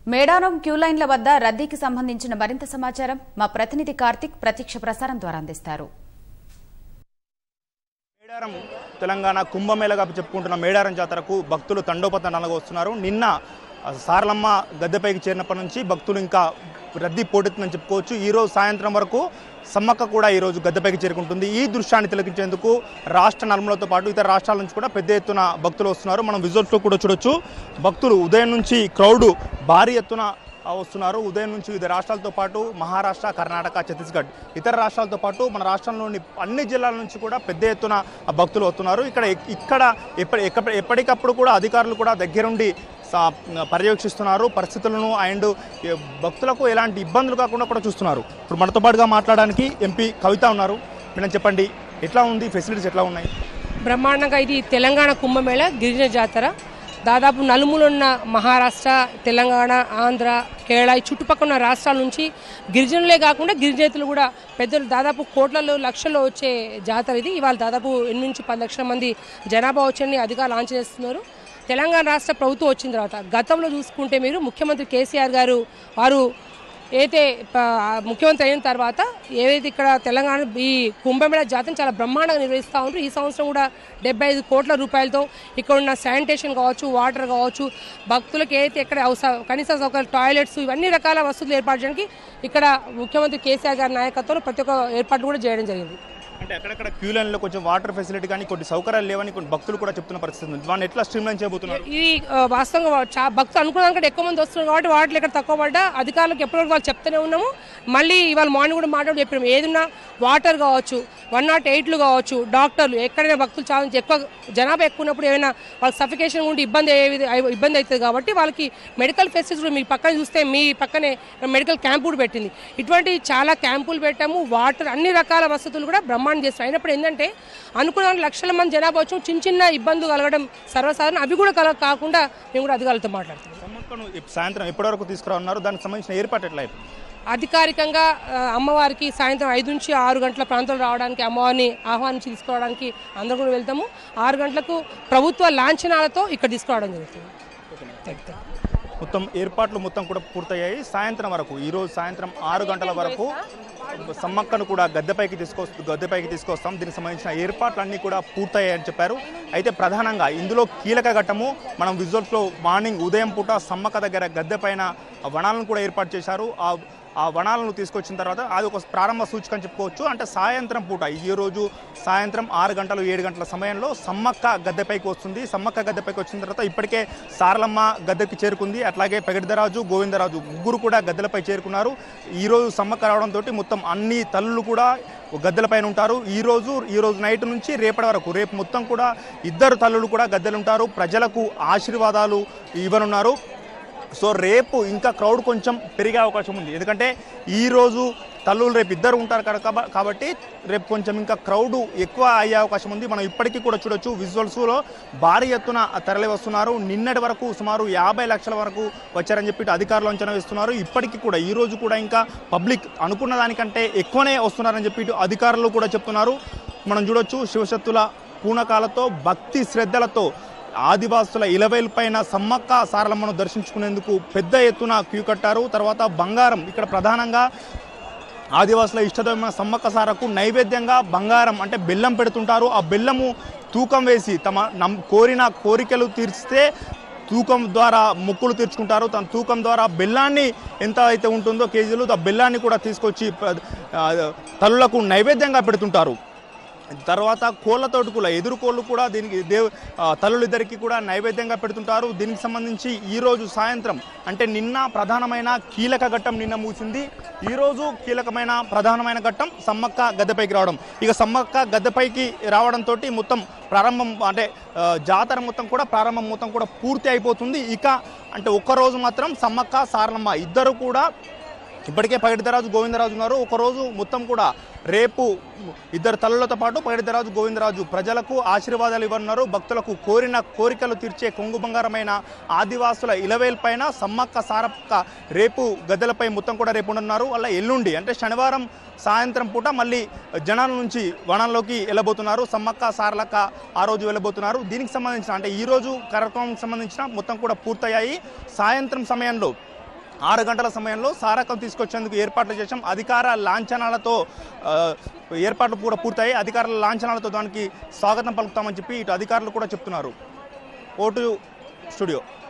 Medaram queue లైన్ల వద్ద రద్దీకి సంబంధించిన మరింత సమాచారం మా ప్రతినిధి కార్తిక్ ప్రత్యక్ష ప్రసారం ద్వారా అందిస్తారు మేడారం తెలంగాణ కుంభమేళగా చెప్పుకుంటున్న మేడారం జాతరకు భక్తులు తండోపతండాలుగా వస్తున్నారు నిన్న ఆ, సారలమ్మ గద్దెపైకి చేరినప్పటి నుంచి భక్తులు ఇంకా రద్దీ పోటెత్తుందని చెప్పుకోవచ్చు ఈ రోజు సాయంత్రం వరకు సమ్మక్క కూడా ఈ రోజు గద్దెపైకి చేరుకుంటుంది ఈ దృశ్యాన్ని తిలకించేందుకు రాష్ట్ర నలుమలతో పాటు ఇతర రాష్ట్రాల నుంచి కూడా పెద్ద ఎత్తున భక్తులు వస్తున్నారు మనం విజువల్స్లో కూడా చూడొచ్చు భక్తులు ఉదయం నుంచి క్రౌడ్ భారీ ఎత్తున ఆ, వస్తున్నారు ఉదయం నుంచి వివిధ రాష్ట్రాలతో పాటు మహారాష్ట్ర కర్ణాటక ఛత్తీస్గఢ్ ఇతర రాష్ట్రాలతో పాటు మన రాష్ట్రంలోని అన్ని జిల్లాల నుంచి కూడా పెద్ద ఎత్తున ఆ, భక్తులు వస్తున్నారు ఇక్కడ ఇక్కడ ఎప్పటి ఎక్క- ఎప్పటికప్పుడు కూడా అధికారులు కూడా దగ్గరుండి సా- పర్యవేక్షిస్తున్నారు పరిస్థితులను అండ్ ఏ, భక్తులకు ఎలాంటి ఇబ్బందులు కాకుండా కూడా చూస్తున్నారు ఇప్పుడు మనతో పాటుగా మాట్లాడడానికి ఎంపీ కవిత ఉన్నారు మేడం చెప్పండి ఎట్లా ఉంది ఫెసిలిటీస్ ఎట్లా ఉన్నాయి బ్రహ్మాండంగా ఇది తెలంగాణ కుంభమేళ గిరిజన జాతర దాదాపు నలుమూలున్న మహారాష్ట్ర తెలంగాణ ఆంధ్ర కేరళ ఈ చుట్టుపక్కల ఉన్న రాష్ట్రాల నుంచి గిరిజనులే కాకుండా గిరిజనులు కూడా పెద్దలు దాదాపు కోట్లలో లక్షల్లో వచ్చే జాతర ఇది ఇవాళ దాదాపు ఎనిమిది నుంచి పది లక్షల మంది జనాభా వచ్చని అధికారులు లాంచ్ చేస్తున్నారు తెలంగాణ రాష్ట్ర ప్రభుత్వం వచ్చిన తర్వాత గతంలో చూసుకుంటే మీరు ముఖ్యమంత్రి కేసీఆర్ గారు వారు అయితే ప- ముఖ్యమంత్రి అయిన తర్వాత ఏదైతే ఇక్కడ తెలంగాణ ఈ కుంభమేళ జాతరను చాలా బ్రహ్మాండంగా నిర్వహిస్తూ ఉంటారు ఈ సంవత్సరం కూడా డెబ్బై ఐదు కోట్ల రూపాయలతో ఇక్కడ ఉన్న శానిటేషన్ కావచ్చు వాటర్ కావచ్చు భక్తులకు ఏదైతే ఎక్కడ అవసరం కనీస సౌకర్యాలు టాయిలెట్స్ ఇవన్నీ రకాల వసతులు ఏర్పాటు చేయడానికి ఇక్కడ ముఖ్యమంత్రి కేసీఆర్ గారి నాయకత్వంలో ప్రతి ఒక్క ఏర్పాటు కూడా చేయడం జరిగింది అంటే అక్కడక్కడ క్యూ లైన్లో కొంచెం వాటర్ ఫెసిలిటీ కానీ కొన్ని సౌకర్యాలు లేవని కొన్ని భక్తులు కూడా చెప్తున్న పరిస్థితి ఉంది వాటిని ఎట్లా స్ట్రీమ్ లైన్ చేయబోతున్నారు ఇది ఆ, వాస్తవంగా చా భక్తులు అనుకున్న దానికంటే ఎక్కువ మంది వస్తున్నారు కాబట్టి వాటిలో ఇక్కడ తక్కువ పడ్డా అధికారులకు ఎప్పటివరకు వాళ్ళు చెప్తూనే ఉన్నాము మళ్ళీ ఇవాళ మార్నింగ్ కూడా మాట్లాడి చెప్పినాము ఏదున్నా వాటర్ కావచ్చు వన్ నాట్ ఎయిట్లు కావచ్చు డాక్టర్లు ఎక్కడైనా భక్తులు చాలా ఎక్కువ జనాభా ఎక్కువ ఉన్నప్పుడు ఏమైనా వాళ్ళకి సఫికేషన్ ఉండి ఇబ్బంది అయ్యే విధ- అయ్యే- ఇబ్బంది అవుతుంది కాబట్టి వాళ్ళకి మెడికల్ ఫెసిలిటీస్ కూడా మీ పక్కన చూస్తే మీ పక్కనే మెడికల్ క్యాంప్ కూడా పెట్టింది ఇటువంటి చాలా క్యాంపులు పెట్టాము వాటర్ అన్ని రకాల వసతులు కూడా బ్రహ్మాండం చేస్తాం అయినప్పుడు ఏంటంటే అనుకున్న లక్షల మంది జనాభా వచ్చి చిన్న చిన్న ఇబ్బందులు కలగడం సర్వసాధారణ అవి కూడా కల కాకుండా మేము కూడా అధికారులతో మాట్లాడుతున్నాం సమ్మక్కను ఇప్ సాయంత్రం ఎప్పటివరకు తీసుకురానున్నారు దానికి సంబంధించిన ఏర్పాటు ఎట్లా అయిపోయింది అధికారికంగా ఆ, అమ్మవారికి సాయంత్రం ఐదు నుంచి ఆరు గంటల ప్రాంతంలో రావడానికి అమ్మవారిని ఆహ్వానించి తీసుకురావడానికి అందరూ కూడా వెళ్తాము ఆరు గంటలకు ప్రభుత్వ లాంఛనాలతో ఇక్కడ తీసుకురావడం జరుగుతుంది మొత్తం ఏర్పాట్లు మొత్తం కూడా పూర్తయ్యాయి సాయంత్రం వరకు ఈ రోజు సాయంత్రం ఆరు గంటల వరకు సమ్మక్కను కూడా గద్దెపైకి తీసుకొస్తూ గద్దెపైకి తీసుకొస్తాం దీనికి సంబంధించిన ఏర్పాట్లన్నీ కూడా పూర్తయ్యాయని చెప్పారు అయితే ప్రధానంగా ఇందులో కీలక ఘట్టము మనం విజువల్స్లో మార్నింగ్ ఉదయం పూట సమ్మక్క దగ్గర గద్దె పైన వనాలను కూడా ఏర్పాటు చేశారు ఆ ఆ వనాలను తీసుకొచ్చిన తర్వాత అది ఒక ప్రారంభ సూచిక అని చెప్పుకోవచ్చు అంటే సాయంత్రం పూట ఈ రోజు సాయంత్రం ఆరు గంటలు ఏడు గంటల సమయంలో సమ్మక్క గద్దెపైకి వస్తుంది సమ్మక్క గద్దెపైకి వచ్చిన తర్వాత ఇప్పటికే సారలమ్మ గద్దెకి చేరుకుంది అట్లాగే పెగడిదరాజు గోవిందరాజు ముగ్గురు కూడా గద్దెలపై చేరుకున్నారు ఈ రోజు సమ్మక్క రావడంతో మొత్తం అన్ని తల్లులు కూడా గద్దెలపైన ఉంటారు ఈ రోజు ఈ రోజు నైట్ నుంచి రేపటి వరకు రేపు మొత్తం కూడా ఇద్దరు తల్లులు కూడా గద్దెలు ఉంటారు ప్రజలకు ఆశీర్వాదాలు ఇవ్వనున్నారు సో రేపు ఇంకా క్రౌడ్ కొంచెం పెరిగే అవకాశం ఉంది ఎందుకంటే ఈ రోజు తల్లులు రేపు ఇద్దరు ఉంటారు కనుక కాబ- కాబట్టి రేపు కొంచెం ఇంకా క్రౌడ్ ఎక్కువ అయ్యే అవకాశం ఉంది మనం ఇప్పటికీ కూడా చూడొచ్చు విజువల్స్లో భారీ ఎత్తున తరలి వస్తున్నారు నిన్నటి వరకు సుమారు యాభై లక్షల వరకు వచ్చారని చెప్పి ఇటు అధికారులు అంచనా వేస్తున్నారు ఇప్పటికీ కూడా ఈ రోజు కూడా ఇంకా పబ్లిక్ అనుకున్న దానికంటే ఎక్కువనే వస్తున్నారని చెప్పి ఇటు అధికారులు కూడా చెప్తున్నారు మనం చూడొచ్చు శివశక్తుల పూనకాలతో భక్తి శ్రద్ధలతో ఆదివాసుల ఇలవేల్ పైన సమ్మక్క సారలమ్మను దర్శించుకునేందుకు పెద్ద ఎత్తున క్యూ కట్టారు తర్వాత బంగారం ఇక్కడ ప్రధానంగా ఆదివాసుల ఇష్టదైవమైన సమ్మక్క సారకు నైవేద్యంగా బంగారం అంటే బెల్లం పెడుతుంటారు ఆ బెల్లము తూకం వేసి తమ నమ్ కోరిన కోరికలు తీర్చితే తూకం ద్వారా మొక్కులు తీర్చుకుంటారు తన తూకం ద్వారా బెల్లాన్ని ఎంత అయితే ఉంటుందో కేజీలు ఆ బెల్లాన్ని కూడా తీసుకొచ్చి ప్ర- ఆ, తల్లులకు నైవేద్యంగా పెడుతుంటారు తర్వాత కోళ్ళతోటి కూడా ఎదురు కోళ్ళు కూడా దీనికి దేవ్ ఆ, తల్లులిద్దరికి కూడా నైవేద్యంగా పెడుతుంటారు దీనికి సంబంధించి ఈ రోజు సాయంత్రం అంటే నిన్న ప్రధానమైన కీలక ఘట్టం నిన్న మూసింది ఈ రోజు కీలకమైన ప్రధానమైన ఘట్టం సమ్మక్క గద్దెపైకి రావడం ఇక సమ్మక్క గద్దెపైకి రావడంతో మొత్తం ప్రారంభం అంటే ఆ, జాతర మొత్తం కూడా ప్రారంభం మొత్తం కూడా పూర్తి అయిపోతుంది ఇక అంటే ఒక్కరోజు మాత్రం సమ్మక్క సారలమ్మ ఇద్దరు కూడా ఇప్పటికే పగిడిదరాజు గోవిందరాజు ఉన్నారు ఒకరోజు మొత్తం కూడా రేపు ఇద్దరు తల్లులతో పాటు పగిడిదరాజు గోవిందరాజు ప్రజలకు ఆశీర్వాదాలు ఇవ్వనున్నారు భక్తులకు కోరిన కోరికలు తీర్చే కొంగు బంగారమైన ఆదివాసుల ఇలవేల్ పైన సమ్మక్క సారక్క రేపు గద్దెలపై మొత్తం కూడా రేపు ఉండనున్నారు వాళ్ళ ఎల్లుండి అంటే శనివారం సాయంత్రం పూట మళ్ళీ జనాల నుంచి వనంలోకి వెళ్ళబోతున్నారు సమ్మక్క సారలక్క ఆ రోజు వెళ్ళబోతున్నారు దీనికి సంబంధించిన అంటే ఈ రోజు కార్యక్రమం సంబంధించిన మొత్తం కూడా పూర్తయ్యాయి సాయంత్రం సమయంలో ఆరు గంటల సమయంలో సారకం తీసుకొచ్చేందుకు ఏర్పాట్లు చేశాం అధికార లాంఛనాలతో ఆ, ఏర్పాట్లు కూడా పూర్తయి అధికారుల లాంఛనాలతో దానికి స్వాగతం పలుకుతామని చెప్పి ఇటు అధికారులు కూడా చెప్తున్నారు ఓటు స్టూడియో